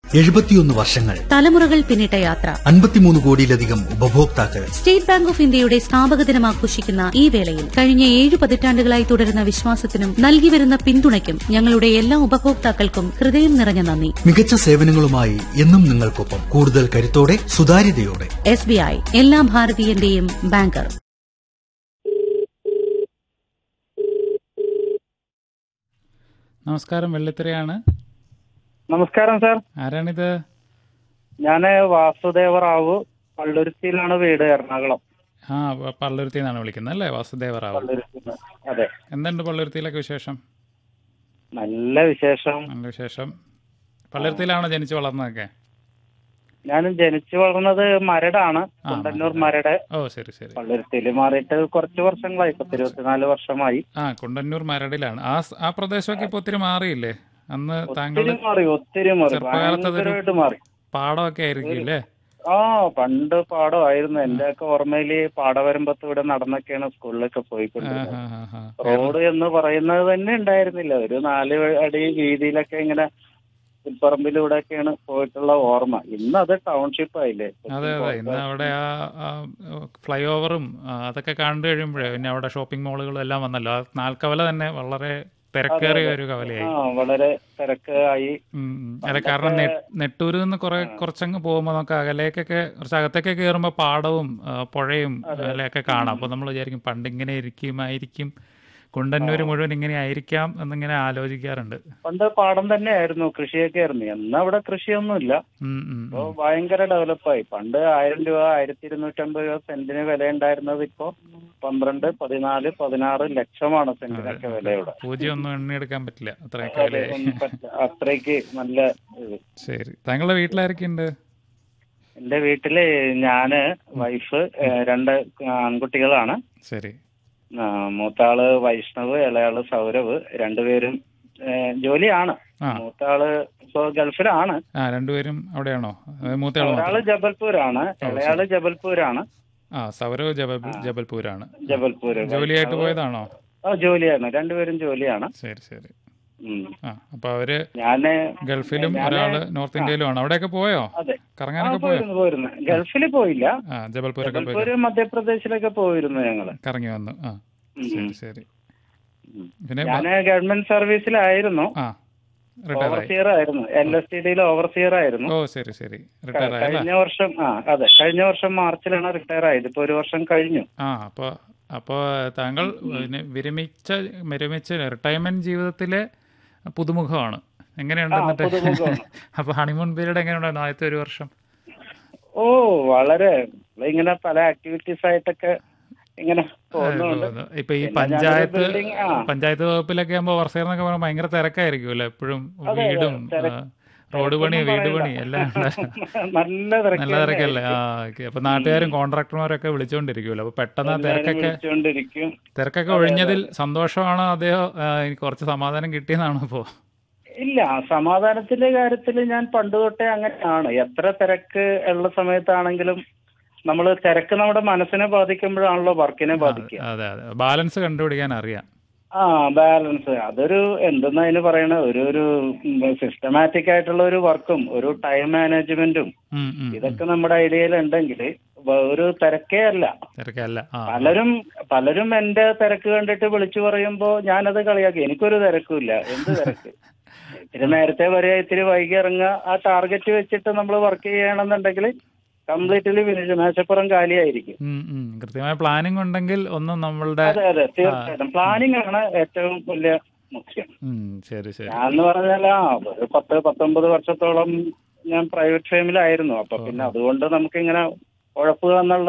എഴുപത്തിയൊന്ന് വർഷങ്ങൾ തലമുറകൾ പിന്നിട്ട യാത്ര അൻപത്തിമൂന്ന് കോടിയിലധികം ഉപഭോക്താക്കൾ സ്റ്റേറ്റ് ബാങ്ക് ഓഫ് ഇന്ത്യയുടെ സ്ഥാപക ദിനം ആഘോഷിക്കുന്ന ഈ വേളയിൽ കഴിഞ്ഞ ഏഴ് പതിറ്റാണ്ടുകളായി തുടരുന്ന വിശ്വാസത്തിനും നൽകിവരുന്ന പിന്തുണയ്ക്കും ഞങ്ങളുടെ എല്ലാ ഉപഭോക്താക്കൾക്കും ഹൃദയം നിറഞ്ഞ നന്ദി മികച്ച സേവനങ്ങളുമായി എന്നും നിങ്ങൾക്കൊപ്പം കൂടുതൽ കരുത്തോടെ സുതാര്യതയോടെ എസ് ബി ഐ എല്ലാ ഭാരതീയന്റെയും ബാങ്കർ നമസ്കാരം വെള്ളിത്തിരയാണ് നമസ്കാരം സാർ ആരാണിത് ഞാൻ വാസുദേവ റാവു പള്ളുരുത്തിയിലാണ് വീട് എറണാകുളം ആ പ- പള്ളുരുത്തി നിന്നാണ് വിളിക്കുന്നത് അല്ലേ വാസുദേവ റാവു പള്ളുരുത്തി അതെ എന്തുണ്ട് പള്ളുരുത്തിയിലൊക്കെ വിശേഷം നല്ല വിശേഷം നല്ല വിശേഷം പള്ളുരുത്തിയിലാണോ ജനിച്ചു വളർന്നതൊക്കെ ഞാൻ ജനിച്ചു വളർന്നത് മരടാണ് ആ, കുണ്ടന്നൂർ മരട് ഓ ശരി ശരി പള്ളുരുത്തിയിൽ മാറിയിട്ട് കുറച്ച് വർഷങ്ങളായി പത്ത് ഇരുപത്തിനാല് വർഷമായി ആ കുണ്ടന്നൂർ മരടിലാണ് ആ സ്- ആ പ്രദേശമൊക്കെ ഇപ്പൊ ഒത്തിരി മാറിയില്ലേ അന്ന് ഒത്തിരി താങ്കളുടെ മാറി ഒത്തിരി മാറി ചെറുപ്പകാലത്ത് അതൊരു- ഭയങ്കരമായിട്ട് മാറി പാടമൊക്കെ ആയിരിക്കും അല്ലേ ആ പണ്ട് പാടമായിരുന്നു എന്റെ ഒക്കെ ഓർമ്മയില് പാടവരമ്പത്ത് ഇവിടെ നടന്നൊക്കെയാണ് സ്കൂളിലൊക്കെ ആ, പോയിക്കൊണ്ടിരുന്നത് ആ, ആ, ആ. റോഡ് എന്ന് പറയുന്നത് തന്നെ ഉണ്ടായിരുന്നില്ല ഒരു നാല് അടി വീതിയിലൊക്കെ ഇങ്ങനെ പുൽപ്പറമ്പിലൂടെ ഒക്കെയാണ് പോയിട്ടുള്ള ഓർമ്മ ഇന്ന് അത് ടൗൺഷിപ്പ് ആയില്ലേ അതെ അതെ ഇന്ന് അവിടെ ആ ഫ്ലൈ ഓവറും അതൊക്കെ കണ്ടു കഴിയുമ്പോഴേ പിന്നെ അവിടെ ഷോപ്പിംഗ് മാളുകളും എല്ലാം വന്നല്ലോ ആ നാൽക്കവല തന്നെ വളരെ തിരക്കേറിയ ഒരു ആ കവലയായി വളരെ തിരക്ക് ആയി ഉം, ഉം. അല്ല കാരണം നെ- നെട്ടൂരിൽ നിന്ന് കുറെ കുറച്ചങ്ങ് പോകുമ്പോൾ നമുക്ക് അകലേക്കൊക്കെ കുറച്ച് അകത്തേക്ക് കയറുമ്പോൾ പാടവും ആ, പുഴയും അതിലൊക്കെ കാണാം അപ്പോൾ നമ്മൾ വിചാരിക്കും പണ്ട് ഇങ്ങനെ ഇരിക്കുമായിരിക്കും കുണ്ടന്നൂർ മുഴുവൻ ഇങ്ങനെ ആയിരിക്കാം എന്നിങ്ങനെ ആലോചിക്കാറുണ്ട് പണ്ട് പാടം തന്നെയായിരുന്നു കൃഷിയൊക്കെ ആയിരുന്നു എന്നാ അവിടെ കൃഷിയൊന്നുമില്ല ഉം, ഉം, ഇപ്പൊ ഉം. ഭയങ്കര ഡെവലപ്പായി പണ്ട് ആയിരം രൂപ ആയിരത്തി ഇരുന്നൂറ്റമ്പത് രൂപ സെന്റിന് വില ഉണ്ടായിരുന്നത് ഇപ്പോ പന്ത്രണ്ട് പതിനാല് പതിനാറ് ലക്ഷമാണ് സെന്റിനൊക്കെ വില ഇവിടെ പൂജ്യം ഒന്നും എണ്ണിയെടുക്കാൻ പറ്റില്ല അത്രയൊക്കെ അതെ, വിലയായി ഒന്നും പറ്റ- അത്രയ്ക്ക് നല്ല ഇത്. ശരി താങ്കളുടെ വീട്ടിലാരൊക്കെ ഉണ്ട് എന്റെ വീട്ടില് ഞാന് വൈഫ് ഏഹ്, രണ്ട് ആൺകുട്ടികളാണ് ശരി ആ, മൂത്താള് വൈഷ്ണവ് ഇളയാള് സൗരവ് രണ്ടുപേരും ഏഹ്, ജോലിയാണ് ആ മൂത്താള് ഇപ്പൊ ഗൾഫിലാണ് ആ രണ്ടുപേരും അവിടെയാണോ അതായത് മൂത്തയാൾ ഒരാള് മാത്രം ജബൽപൂരാണ് ഇളയാള് ജബൽപൂരാണ് ആ സൗരവ് ജബൽ ജബൽപൂരാണ് ജബൽപൂര് ജോലിയായിട്ട് പോയതാണോ ആ ജോലിയാണ് രണ്ടുപേരും ജോലിയാണ് ശരി ശരി ഉം. ആ അപ്പൊ അവര് ഞാന് ഗൾഫിലും ഞാന് ഒരാള് നോർത്ത് ഇന്ത്യയിലുമാണ് അവിടെയൊക്കെ പോയോ അതെ ആ, കറങ്ങാനൊക്കെ പോയോ പോയിരുന്നു പോയിരുന്നു ഗൾഫിൽ പോയില്ല ആ ജബൽപൂരൊക്കെ പോയി ജബൽപൂര് മധ്യപ്രദേശിലൊക്കെ പോയിരുന്നു ഞങ്ങള് കറങ്ങി വന്നു ആ ഉം. ശരി ശരി ഉം. പിന്നെ ബ- ഞാന് ഗവൺമെന്റ് സർവീസിലായിരുന്നു ആ റിട്ടയർ ആയി ഓവർസിയർ ആയിരുന്നു എൽ എസ് ടി ഡിയിൽ ഓവർസിയർ ആയിരുന്നു ഓ ശരി ശരി റിട്ടയർ ആയി അല്ലേ കഴിഞ്ഞ വർഷം ആ അതെ കഴിഞ്ഞ വർഷം മാർച്ചിലാണ് റിട്ടയർ ആയത് ഇപ്പൊ ഒരു വർഷം കഴിഞ്ഞു ആ അപ്പൊ അപ്പോ താങ്കൾ പിന്നെ വിരമിച്ച വിരമിച്ച റിട്ടയർമെന്റ് ജീവിതത്തിലെ പുതുമുഖമാണ് എങ്ങനെയുണ്ട് ആ, എന്നിട്ട് പുതുമുഖമാണ്. അപ്പൊ ഹണിമൂൺ പീരീഡ് എങ്ങനെയുണ്ടായിരുന്നു ആദ്യത്തെ ഒരു വർഷം ഓ വളരെ ഇങ്ങനെ പല ആക്ടിവിറ്റീസ് ആയിട്ടൊക്കെ ഇങ്ങനെ പോകുന്നുണ്ട് ഇപ്പൊ ഈ പിന്നെ പഞ്ചായത്ത് ഞാനൊരു building- ആ. പഞ്ചായത്ത് വകുപ്പിലൊക്കെ ആകുമ്പോ വർഷേർ എന്നൊക്കെ പറഞ്ഞാൽ ഭയങ്കര തിരക്കായിരിക്കും അല്ലെ എപ്പോഴും അതെ, അതെ, വീടും തിരക്ക്. ആ, റോഡ് പണി തിരക്കൊന്നും വീട് പറയണ്ട. പണി എല്ലാം ഉണ്ട്. നല്ല തിരക്ക് നല്ല തിരക്കല്ലേ ആ ഓക്കെ അപ്പൊ നാട്ടുകാരും കോൺട്രാക്ടർമാരൊക്കെ വിളിച്ചോണ്ടിരിക്കുമല്ലോ അപ്പൊ പെട്ടെന്ന് ആ എല്ലാവരും തിരക്കൊക്കെ വിളിച്ചുകൊണ്ടിരിക്കും തിരക്കൊക്കെ ഒഴിഞ്ഞതിൽ സന്തോഷമാണോ അതെയോ ആ, എനിക്ക് കുറച്ച് സമാധാനം കിട്ടിയെന്നാണോ ഇപ്പോ ഇല്ല സമാധാനത്തിന്റെ കാര്യത്തിൽ ഞാൻ പണ്ട് തൊട്ടേ അങ്ങനെയാണ് എത്ര തിരക്ക് ഉള്ള സമയത്താണെങ്കിലും നമ്മൾ തിരക്ക് നമ്മുടെ മനസ്സിനെ ബാധിക്കുമ്പോഴാണല്ലോ വർക്കിനെ ബാധിക്കുക അതെ അതെ ബാലൻസ് കണ്ടുപിടിക്കാൻ അറിയാം ആ ബാലൻസ് അതൊരു എന്തെന്നാ അതിന് പറയണ ഒരു ഒരു സിസ്റ്റമാറ്റിക് ആയിട്ടുള്ള ഒരു വർക്കും ഒരു ടൈം മാനേജ്മെന്റും ഉം, ഉം, ഉം. ഇതൊക്കെ നമ്മുടെ ഐഡിയയിൽ ഉണ്ടെങ്കിൽ ഒരു തിരക്കേ അല്ല തിരക്കല്ല ആ പലരും പലരും എന്റെ തിരക്ക് കണ്ടിട്ട് വിളിച്ചു പറയുമ്പോ ഞാനത് കളിയാക്കി എനിക്കൊരു തിരക്കുമില്ല എന്ത് തിരക്ക് ഇത്തിരി നേരത്തെ വരെ ഇത്തിരി വൈകി ഇറങ്ങുക ആ ടാർഗറ്റ് വെച്ചിട്ട് നമ്മൾ വർക്ക് ചെയ്യണമെന്നുണ്ടെങ്കിൽ കംപ്ലീറ്റ്ലി ഫിനിഷ് മേശപ്പുറം കാലിയായിരിക്കും ഉം, ഉം. കൃത്യമായ പ്ലാനിങ് ഉണ്ടെങ്കിൽ ഒന്നും നമ്മളുടെ അതെ അതെ തീർച്ചയായിട്ടും പ്ലാനിങ് ആണ് ഏറ്റവും വലിയ മുഖ്യം ഉം, ശരി ശരി ഞാൻ എന്ന് പറഞ്ഞാൽ ആ ഒരു പത്ത് പത്തൊമ്പത് വർഷത്തോളം ഞാൻ പ്രൈവറ്റ് ഫേമിലായിരുന്നു അപ്പൊ പിന്നെ അതുകൊണ്ട് നമുക്കിങ്ങനെ ഉഴപ്പുക എന്നുള്ള